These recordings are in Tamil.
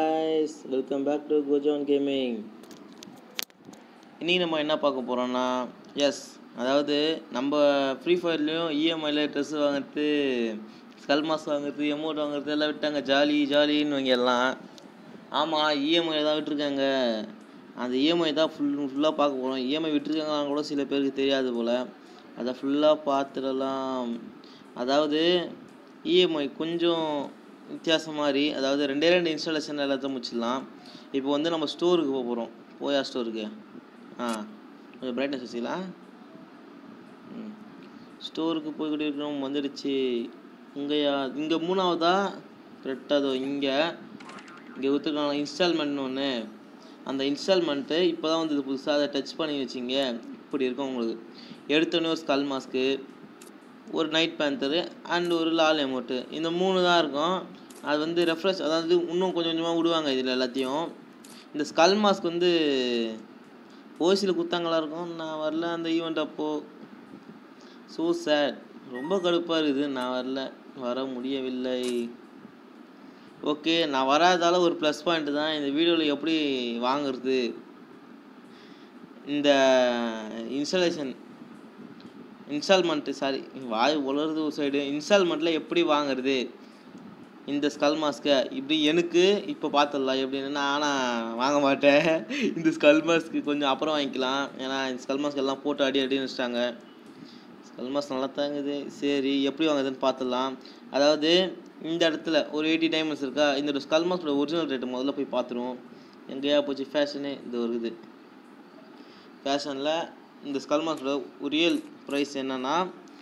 Guys welcome back to Gojan gaming இன்றைக்கி நம்ம என்ன பார்க்க போகிறோம்னா எஸ் அதாவது நம்ம ஃப்ரீ ஃபயர்லேயும் இஎம்ஐயில் ட்ரெஸ் வாங்குறது ஸ்கல் மாஸ் வாங்குறது எமௌண்ட் வாங்குறது எல்லாம் விட்டாங்க ஜாலி ஜாலின்னு இவங்க எல்லாம் ஆமாம் இஎம்ஐ தான் விட்டுருக்காங்க அந்த இஎம்ஐ தான் ஃபுல் ஃபுல்லாக பார்க்க போகிறோம் இஎம்ஐ விட்டுருக்காங்களான்னு கூட சில பேருக்கு தெரியாது போல் அதை ஃபுல்லாக பார்த்துடலாம் அதாவது இஎம்ஐ கொஞ்சம் வித்தியாசம் மாதிரி அதாவது ரெண்டே ரெண்டு இன்ஸ்டாலேஷன் எல்லாத்தையும் முடிச்சிடலாம் இப்போ வந்து நம்ம ஸ்டோருக்கு போக போகிறோம் போயா ஸ்டோருக்கு ஆ கொஞ்சம் பிரைட்னஸ் வச்சுக்கலாம் ம் ஸ்டோருக்கு போய்கிட்டு இருக்கிறோம் வந்துடுச்சு இங்கேயா இங்கே மூணாவதா கரெக்டாக இங்கே இங்கே கொடுத்துருக்காங்க இன்ஸ்டால்மெண்ட்னு ஒன்று அந்த இன்ஸ்டால்மெண்ட்டு இப்போ தான் வந்தது புதுசாக அதை டச் பண்ணி வச்சிங்க இப்படி இருக்கும் உங்களுக்கு எடுத்தோடனே ஒரு ஸ்கல் மாஸ்க்கு ஒரு நைட் பேந்தரு அண்ட் ஒரு லால் எமௌண்ட்டு இந்த மூணு தான் இருக்கும் அது வந்து ரெஃப்ரெஷ் அதாவது இன்னும் கொஞ்சம் கொஞ்சமாக விடுவாங்க இதில் எல்லாத்தையும் இந்த ஸ்கல் மாஸ்க் வந்து ஓசியில் குத்தாங்களா இருக்கும் நான் வரல அந்த ஈவெண்ட் அப்போது ஸோ சேட் ரொம்ப கடுப்பாக இருக்குது நான் வரல வர முடியவில்லை ஓகே நான் வராதால ஒரு ப்ளஸ் பாயிண்ட் தான் இந்த வீடியோவில் எப்படி வாங்குறது இந்த இன்ஸ்டாலேஷன் இன்ஸ்டால்மெண்ட்டு சாரி வாய் உலருது ஒரு சைடு இன்ஸ்டால்மெண்ட்டில் எப்படி வாங்குறது இந்த ஸ்கல் மாஸ்க்கை இப்படி எனக்கு இப்போ பார்த்துடலாம் எப்படின்னு நான் ஆனால் வாங்க மாட்டேன் இந்த ஸ்கல் மாஸ்க்கு கொஞ்சம் அப்புறம் வாங்கிக்கலாம் ஏன்னா இந்த ஸ்கல் மாஸ்க் எல்லாம் போட்டு அடி அடின்னு வச்சிட்டாங்க ஸ்கல் மாஸ்க் நல்லா தாங்குது சரி எப்படி வாங்குதுன்னு பார்த்துடலாம் அதாவது இந்த இடத்துல ஒரு எயிட்டி டைமண்ட்ஸ் இருக்கா இந்த ஸ்கல் மாஸ்கோட ஒரிஜினல் ரேட்டு முதல்ல போய் பார்த்துருவோம் எங்கேயா போச்சு ஃபேஷனு இது ஒரு இது ஃபேஷனில் இந்த ஸ்கல் மாஸ்கோட ரியல் ப்ரைஸ் என்னென்னா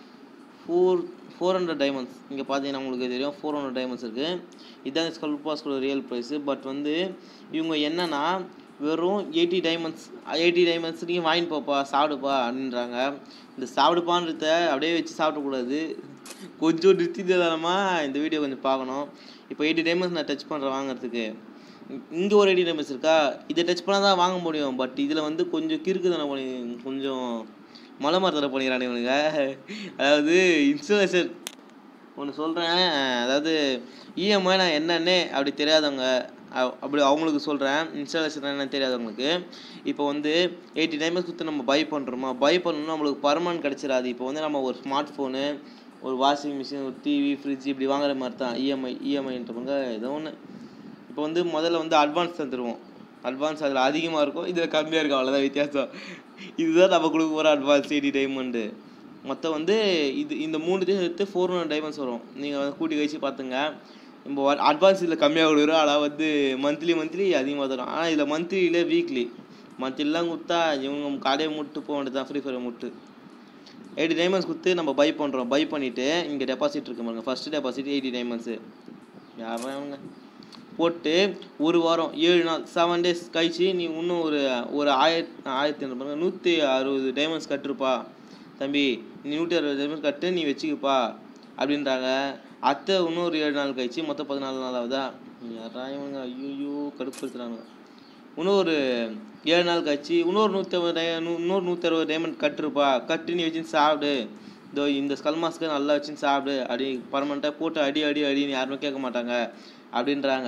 ஃபோர் ஃபோர் ஹண்ட்ரட் டைமண்ட்ஸ் இங்கே பார்த்தீங்கன்னா உங்களுக்கு தெரியும் ஃபோர் ஹண்ட்ரட் டைமண்ட்ஸ் இருக்குது இதுதான் ஸ்கல் மாஸ்கோட ரியல் ப்ரைஸு பட் வந்து இவங்க என்னென்னா வெறும் எயிட்டி டைமண்ட்ஸ் எயிட்டி டைமண்ட்ஸ் நீங்கள் வாங்கிட்டு போப்பா சாப்பிடுப்பா அப்படின்றாங்க இந்த சாப்பிடுப்பான்றத அப்படியே வச்சு சாப்பிடக்கூடாது கொஞ்சம் நிறுத்திதானமாக இந்த வீடியோ கொஞ்சம் பார்க்கணும் இப்போ எயிட்டி டைமண்ட்ஸ் நான் டச் பண்ணுறேன் வாங்குறதுக்கு இங்கே ஒரு எயிட்டி டைமண்ட்ஸ் இருக்கா இதை டச் பண்ணால் தான் வாங்க முடியும் பட் இதில் வந்து கொஞ்சம் கிறுக்கு தானே பண்ணி கொஞ்சம் மலை மரத்தில் பண்ணிக்கிறானே இவனுங்க அதாவது இன்ஸ்டாலேஷன் ஒன்று சொல்கிறேன் அதாவது இஎம்ஐ நான் என்னன்னே அப்படி தெரியாதவங்க அ- அப்படி அவங்களுக்கு சொல்கிறேன் இன்ஸ்டாலேஷன் என்னன்னு தெரியாதவங்களுக்கு இப்போ வந்து எயிட்டி டைமண்ட்ஸ் கொடுத்து நம்ம பை பண்ணுறோமா பை பண்ணணும்னா நம்மளுக்கு பர்மனன்ட் கிடச்சிடாது இப்போ வந்து நம்ம ஒரு ஸ்மார்ட் ஃபோனு ஒரு வாஷிங் மிஷின் ஒரு டிவி ஃப்ரிட்ஜ் இப்படி வாங்குற மாதிரி தான் இஎம்ஐ இஎம்ஐன்றவங்க ஏதோ ஒன்று இப்போ வந்து முதல்ல வந்து அட்வான்ஸ் தந்துடுவோம் அட்வான்ஸ் அதில் அதிகமாக இருக்கும் இதில் கம்மியாக இருக்கும் அவ்வளோதான் வித்தியாசம் இதுதான் நம்ம கொடுக்க போகிற அட்வான்ஸ் எயிட்டி டைமண்டு மொத்தம் வந்து இது இந்த மூணுத்தையும் சேர்த்து ஃபோர் ஹண்ட்ரட் டைமண்ட்ஸ் வரும் நீங்கள் வந்து கூட்டி கழிச்சு பார்த்துங்க நம்ம அட்வான்ஸ் இதில் கம்மியாக கொடுக்குறோம் ஆனால் வந்து மந்த்லி மந்த்லி அதிகமாக தரும் ஆனால் இதில் மந்த்லியில் வீக்லி மந்த்லிலாம் கொடுத்தா இவங்க கடையை முட்டு போக வேண்டியது தான் ஃப்ரீ ஃபயரை முட்டு எயிட்டி டைமண்ட்ஸ் கொடுத்து நம்ம பை பண்ணுறோம் பை பண்ணிவிட்டு இங்கே டெபாசிட் இருக்கு பாருங்க ஃபஸ்ட்டு டெபாசிட் எயிட்டி டைமண்ட்ஸு யாரும் அவங்க போட்டு ஒரு வாரம் ஏழு நாள் செவன் டேஸ் கழிச்சு நீ இன்னும் ஒரு ஒரு ஆயிரத்தி ஆயிரத்தி ஐநூறு நூற்றி அறுபது டைமண்ட்ஸ் கட்டுருப்பா தம்பி நீ நூற்றி அறுபது டைமண்ட்ஸ் கட்டு நீ வச்சுக்கப்பா அப்படின்றாங்க அத்தை இன்னும் ஒரு ஏழு நாள் கழிச்சு மொத்தம் பதினாலு நாள் ஆகுதா யாரா இவங்க ஐயோ கடுப்படுத்துறானுங்க இன்னும் ஒரு ஏழு நாள் கழிச்சு இன்னொரு நூற்றி ஐம்பது டை நூ- இன்னொரு நூற்றி அறுபது டைமண்ட் கட்டுருப்பா கட்டு நீ வச்சுன்னு சாப்பிடு இதோ இந்த ஸ்கல் மாஸ்க்கு நல்லா வச்சுன்னு சாப்பிடு அப்படி பர்மனெண்ட்டாக போட்டு அடி அடி அடின்னு யாருமே கேட்க மாட்டாங்க அப்படின்றாங்க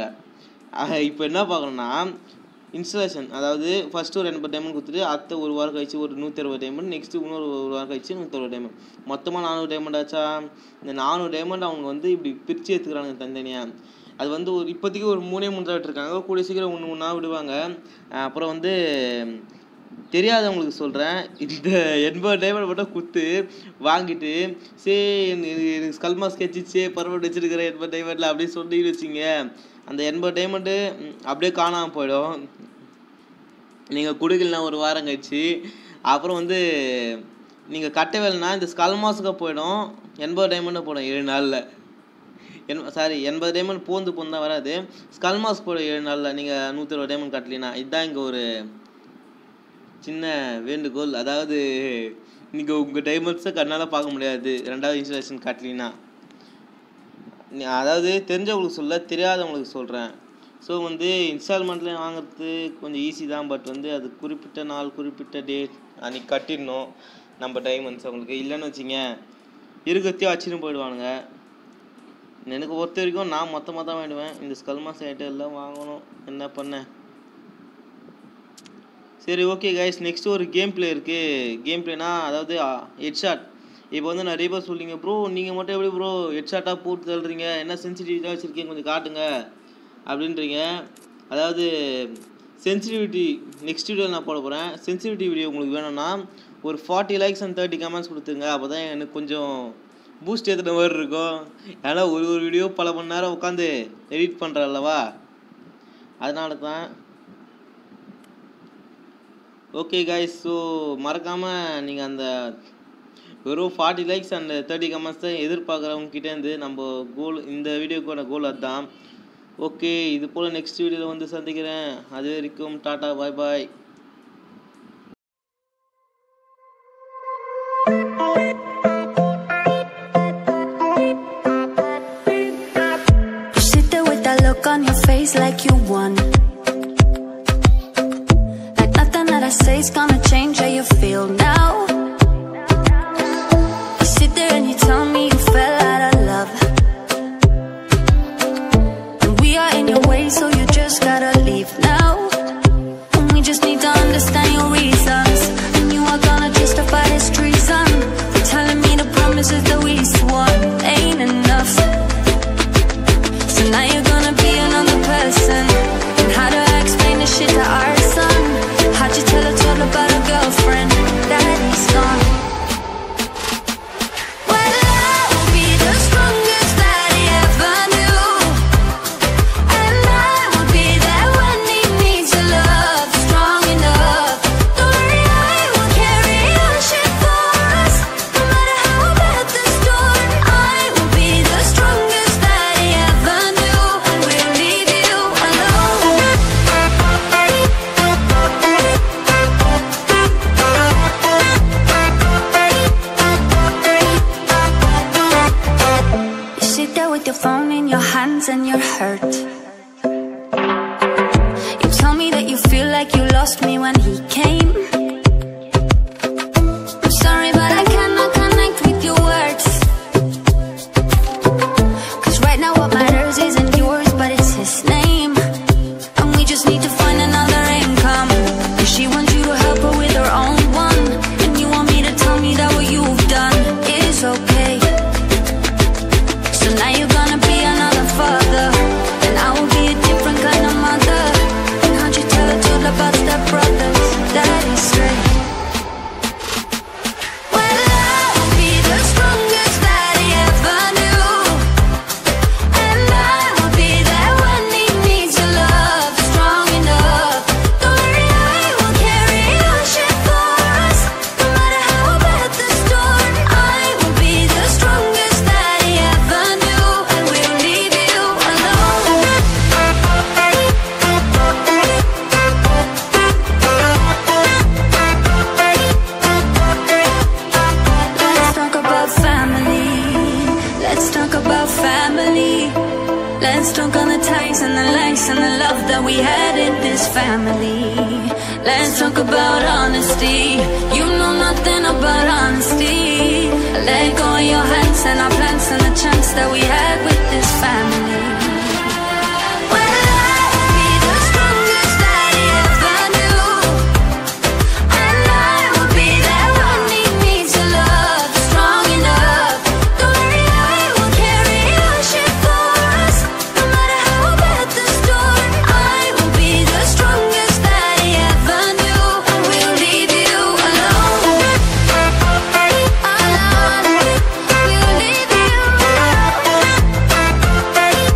இப்போ என்ன பார்க்கணும்னா இன்ஸ்டலேஷன் அதாவது ஃபஸ்ட்டு ஒரு எண்பது டைமண்ட் கொடுத்துட்டு அடுத்த ஒரு வாரம் கழிச்சு ஒரு நூற்றி அறுபது டைமண்ட் நெக்ஸ்ட்டு இன்னொரு ஒரு வாரம் கழிச்சு நூற்றி அறுபது டைமண்ட் மொத்தமாக நானூறு டைமண்ட் ஆச்சா இந்த நானூறு டைமண்ட் அவங்க வந்து இப்படி பிரித்து எடுத்துக்கிறாங்க தனித்தனியாக அது வந்து ஒரு இப்போதைக்கு ஒரு மூணே மூணு தான் விட்டுருக்காங்க கூடிய சீக்கிரம் ஒன்று ஒன்றா விடுவாங்க அஹ் அப்புறம் வந்து தெரியாதவங்களுக்கு சொல்கிறேன் இந்த எண்பது டைமண்ட் மட்டும் குத்து வாங்கிட்டு சே எனக்கு எனக்கு ஸ்கல் மாஸ்க் கச்சிச்சு பரவாயில்ல வச்சிருக்கிறேன் எண்பது டைமண்டில் அப்படின்னு சொல்லி வச்சிங்க அந்த எண்பது டைமண்ட்டு அப்படியே காணாமல் போயிடும் நீங்கள் கொடுக்கலாம் ஒரு வாரம் கழிச்சு அப்புறம் வந்து நீங்கள் கட்டவேலைனா இந்த ஸ்கல் மாஸ்க்கு போயிடும் எண்பது டைமண்டு போயிடும் ஏழு நாளில் என் சாரி எண்பது டைமண்ட் போந்து போந்து தான் வராது ஸ்கல் மாஸ்க் போட ஏழு நாளில் நீங்கள் நூற்றி இருபது டைமண்ட் கட்டலினா இதுதான் இங்கே ஒரு சின்ன வேண்டுகோள் அதாவது நீங்கள் உங்கள் டைமண்ட்ஸை கண்ணால் பார்க்க முடியாது ரெண்டாவது இன்ஸ்டாலேஷன் கட்டலினா நீ- அதாவது தெரிஞ்சவங்களுக்கு சொல்ல தெரியாதவங்களுக்கு சொல்கிறேன் ஸோ வந்து இன்ஸ்டால்மெண்ட்டில் வாங்குறது கொஞ்சம் ஈஸி தான் பட் வந்து அது குறிப்பிட்ட நாள் குறிப்பிட்ட டேட் அன்றைக்கி கட்டிடணும் நம்ம டைமண்ட்ஸ் அவங்களுக்கு இல்லைன்னு வச்சிங்க இருக்கிறதையும் வச்சுன்னு போயிடுவானுங்க எனக்கு பொறுத்த வரைக்கும் நான் மொத்தமாக தான் வாங்கிடுவேன் இந்த ஸ்கல்மாஸ் ஐட்டம் எல்லாம் வாங்கணும் என்ன பண்ண சரி ஓகே கைஸ் நெக்ஸ்ட் ஒரு கேம் பிளே இருக்குது கேம் பிளேனா அதாவது ஹெட்ஷாட் இப்போ வந்து நிறைய பேர் சொல்லிங்க ப்ரோ நீங்கள் மட்டும் எப்படி ப்ரோ ஹெட்ஷாட்டாக போட்டு தள்ளுறீங்க என்ன சென்சிட்டிவிட்டியாக வச்சுருக்கீங்க கொஞ்சம் காட்டுங்க அப்படின்றீங்க அதாவது சென்சிட்டிவிட்டி நெக்ஸ்ட் வீடியோ நான் போட போகிறேன் சென்சிட்டிவிட்டி வீடியோ உங்களுக்கு வேணும்னா ஒரு forty likes and thirty comments கொடுத்துருங்க அப்போ தான் எனக்கு கொஞ்சம் பூஸ்ட் ஏற்றுன மாதிரி இருக்கும் ஏன்னா ஒரு ஒரு வீடியோ பல மணி நேரம் உட்காந்து எடிட் பண்ணுறேன் அல்லவா அதனால தான் ஓகே காய்ஸ் ஸோ மறக்காமல் நீங்கள் அந்த வெறும் forty likes and thirty comments தான் எதிர்பார்க்குறவங்க கிட்டேருந்து நம்ம கோல் இந்த வீடியோக்கான கோல் அதுதான் ஓகே இது போல் நெக்ஸ்ட் வீடியோவில் வந்து சந்திக்கிறேன் அது வரைக்கும் டாட்டா bye bye You sit there with that look on your face like you won. Like nothing that I say's gonna change how you feel now. You sit there and you tell me you fell out of love. And we are in your way, so you just gotta leave now. And we just need to understand your reasons. And you are gonna justify this treason. For telling me the promises that we swore ain't enough. So now you're gonna be another person. And how do I explain this shit to our son? How'd you tell a total about a girlfriend that he's gone? Well, I'll be the strongest that he ever knew. And I will be there when he needs your love, strong enough. Don't worry, I will carry your shit for us. No matter how bad the storm, I will be the strongest that he ever knew. And we'll leave you alone. You sit there with your phone in your hands and you're hurt. You tell me that you feel like you lost me when he came. I'm sorry, but I cannot connect with your words. Cause right now what matters isn't yours, but it's his name. And we just need to find another income. Cause she wants you to help her with her own one. And you want me to tell me that what you've done is okay. So now you're gonna be another father. And I will be a different kind of mother. And how'd you tell her to about step brothers? That is straight. Well, I'll be the strongest that he ever knew. And I will be there when he needs your love, strong enough. Don't worry, I will carry your shit for us. No matter how bad the storm, I will be the strongest that he ever knew. And we'll leave you alone. Let's talk about family. Let's talk about family. Let's talk on the ties and the likes and the love that we had in this family. Let's talk about honesty. You know nothing about honesty. Let go of your hands and our plans and the chance that we had with this family. Well, I'll be the strongest that he ever knew. And I will be there when he needs your love, strong enough. Don't worry, I will carry your shit for us. No matter how bad the storm, I will be the strongest that he ever knew. And we'll leave you alone. Alone. We'll leave you alone.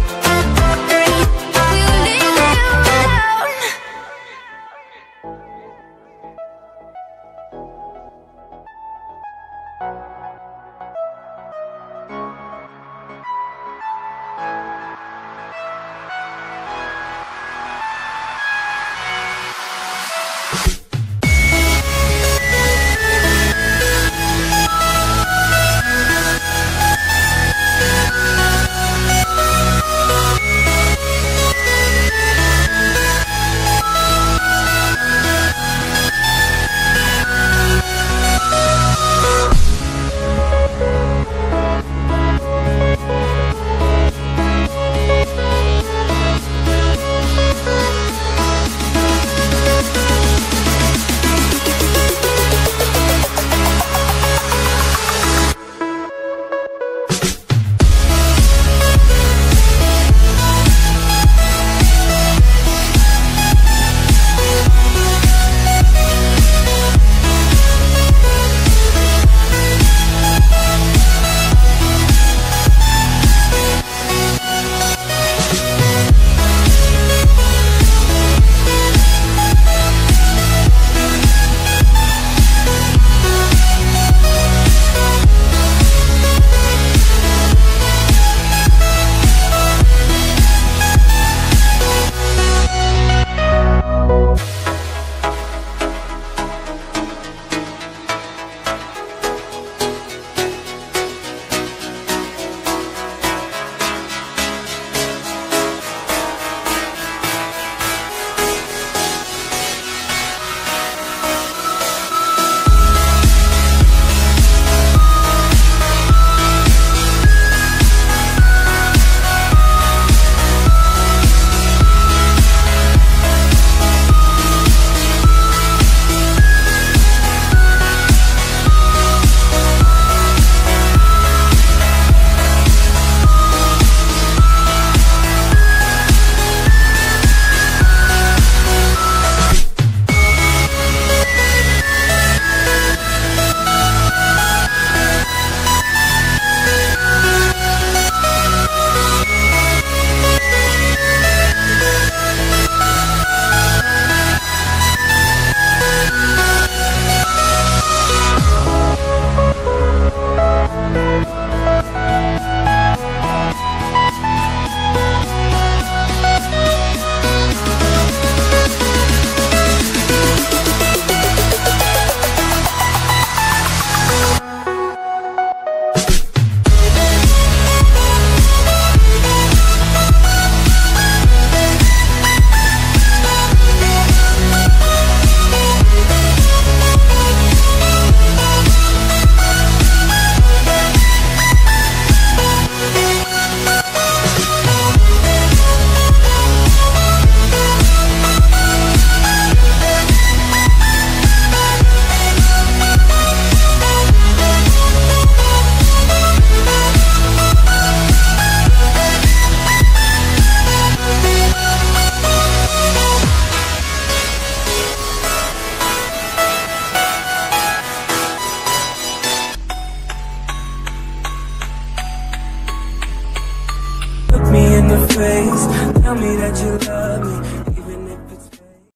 the face. Tell me that you love me.